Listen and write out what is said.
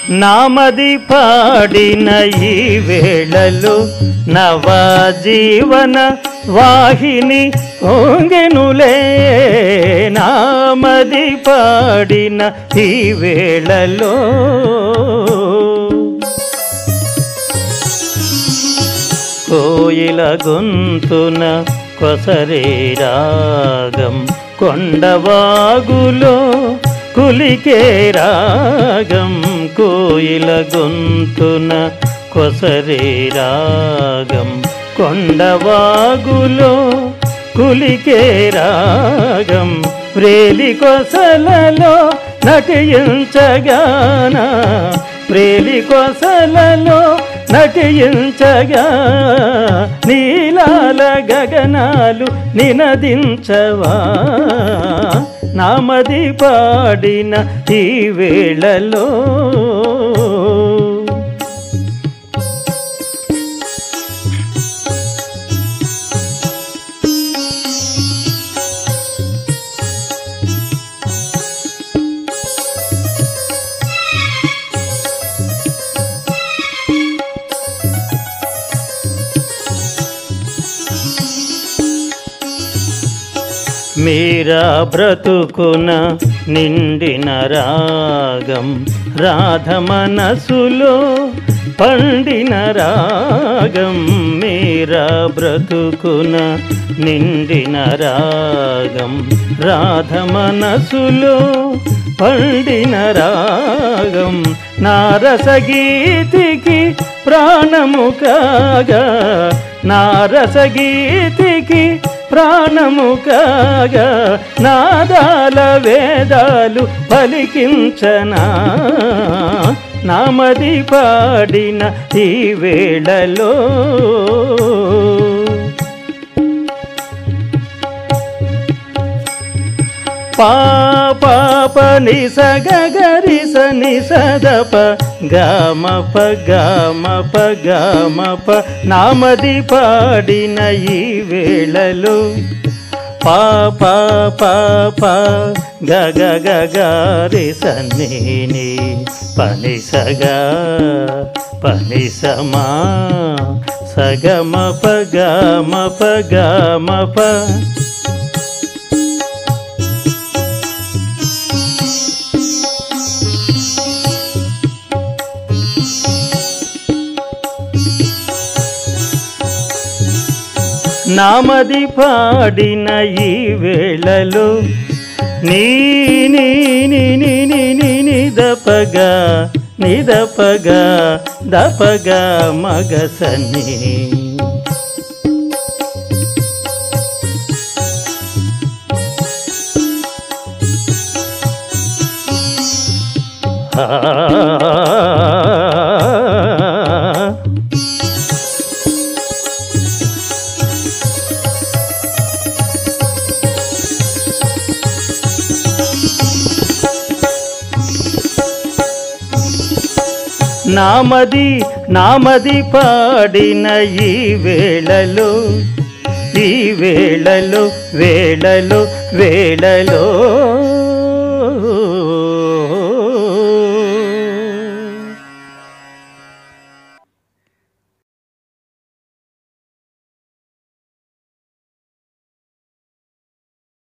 నామది పాడిన ఈ వేళలు నవజీవన వాహిని ఓంగెనులే నామది పాడిన ఈ వేళలో కోయిల గొంతున కొసరే రాగం కొండవాగులో కులికే రాగం కోయిల గొంతున కొసరే రాగం కొండవాగులో కులికే రాగం వ్రేలి కొసలలో నటించగాన ప్రేలి కొసలలో నటించగా నీలాల గగనాలు నినదించవా నామది పాడిన ఈ వేళలో మీరా బ్రతుకున నిండిన రాగం రాధ మనసులో పండిన రాగం మీరా బ్రతుకున నిండిన రాగం రాధ మనసులో పండిన రాగం నారసగీతికి ప్రాణము కాగా నారసగీతికి ప్రాణము కాగా నాదాల వేదాలు పలికించనా నామది పాడిన ఈ వేళలో పాప ని సగరి సని సదప గమ ప గమ ప గమ ప నామది పాడిన ఈ వేళలో పాప పాప గగ గగ రి సని ని పని సగా పని సమా సగమ ప గమ ప గమ ప నామది పాడిన ఈ వేళలో నీ నీ నీ నీ నీ నీ నీ దపగా నిదపగా దపగా మగసని ఆ నామది నామది పాడిన ఈ వేళలో ఈ వేళలో వేళలో వేళలో